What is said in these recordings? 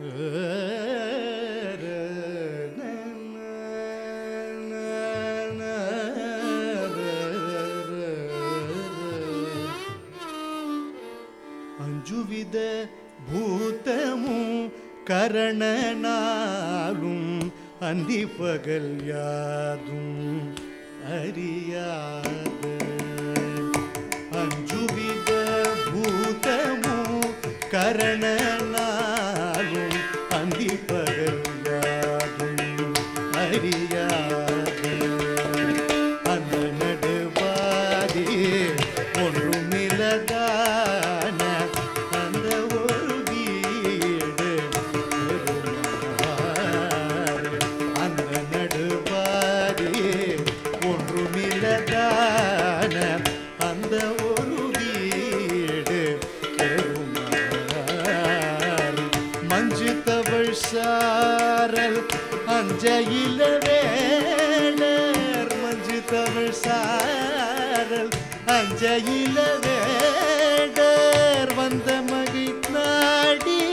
அஞ்சுவித பூத்தமும் கரணனாலும் அந்தி பகல் யாதும் அறியாத அஞ்சுவித பூத்தமும் கரணனாலும் அந்தி பகல் யாதும் அறியாத அந்த நடுவாதி ஒன்றுமில்லதான அந்த ஒரு வீடு பெருமாறு. அந்த நடுவாதி ஒன்றுமில்லதான அந்த ஒரு வீடு பெருமாறு. மஞ்சு தவழ் சாரல் அஞ்சையில வேடர் மஞ்சு தமிழ் சாரல் அஞ்சையில வேடர் வந்த மகை நாடி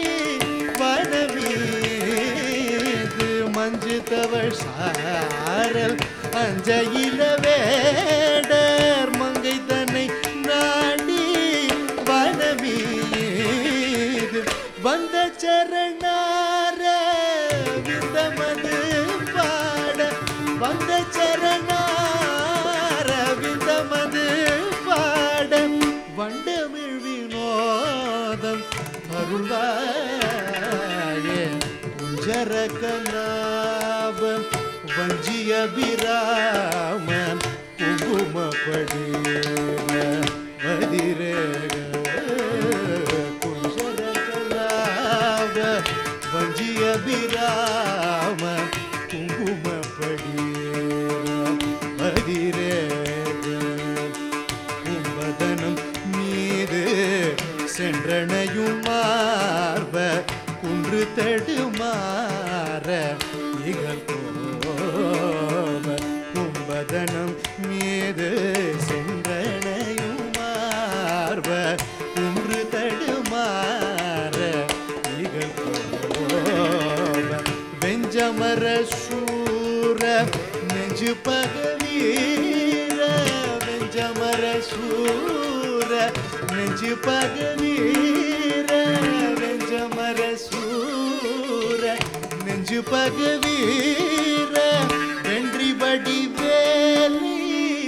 வனமீது மஞ்சு தவழ் சாரல் அஞ்சையில வேடர் மங்கை தன்னை நாடி வனமீது வந்த சரணார விந்தமது பாட வந்த சரணார விந்தமது பாட வண்டமிழ் வினோதம் அருள்வாயே குஞ்சர கலாபம் வஞ்சிய பிராமன் குங்குமப்படி மதிரேக குஞ்சர கலாப வஞ்சிய பிராம குங்குமப்படி மதிரேக கும்பதனம் மீது சென்றனையும் மார்ப குன்று தடுமாற இகழ் கோப கும்பதனம் மீது சென்றனையும் மார்ப குன்று தடுமாற இகழ் கோப வெஞ்சமர சூர நெஞ்சு பகவீர வெஞ்சமர சூர நெஞ்சு பகவீர வெஞ்சமர சூர நெஞ்சு பகவீர வென்றி வடி வேலி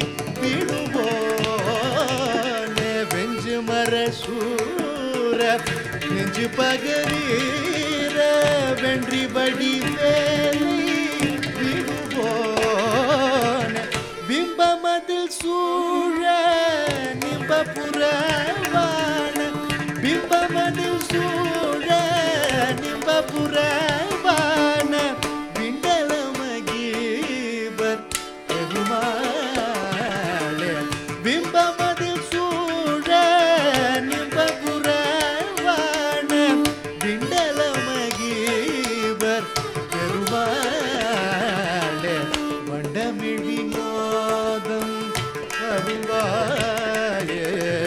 விடுவோனே வெஞ்சு மர சூர நெஞ்சு பகவீர வென்றி வடி வேலி விடுவோனே பிம்பமதில் சூழ நிம்பபுரவான பிம்பமதில் சூழ நிம்பபுரவான விண்டலமகீபர் பெருமாளே பிம்பமதில் சூழ நிம்பபுரவான விண்டலமகீபர் பெருமாளே வண்டமிழ் வினோதம் அருள்வாயே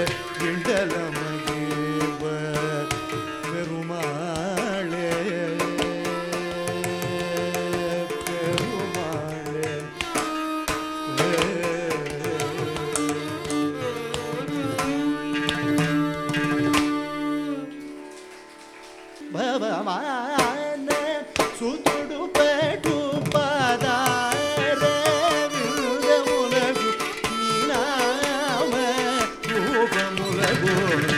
விண்டலமகீபர் பெருமாளே பெருமாளே பவமான சுத்துடு பட்டு பாதார விருதமுலகு நீனாம ரூபமுலகு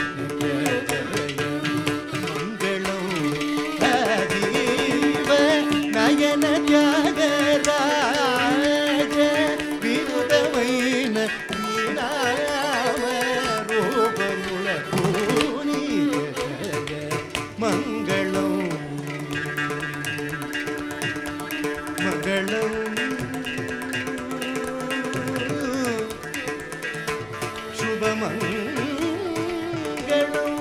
மங்களம் அதீவ நயன தியாகராஜ விருதமைன நீனாம ரூபமுலகு மங்களம் மங்களம் சுபமங்களம்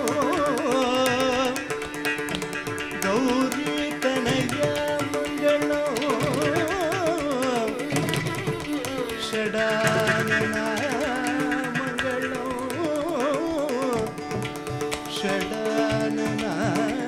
கௌரி தனய மங்களம் ஷடானன மங்களம் ஷடானன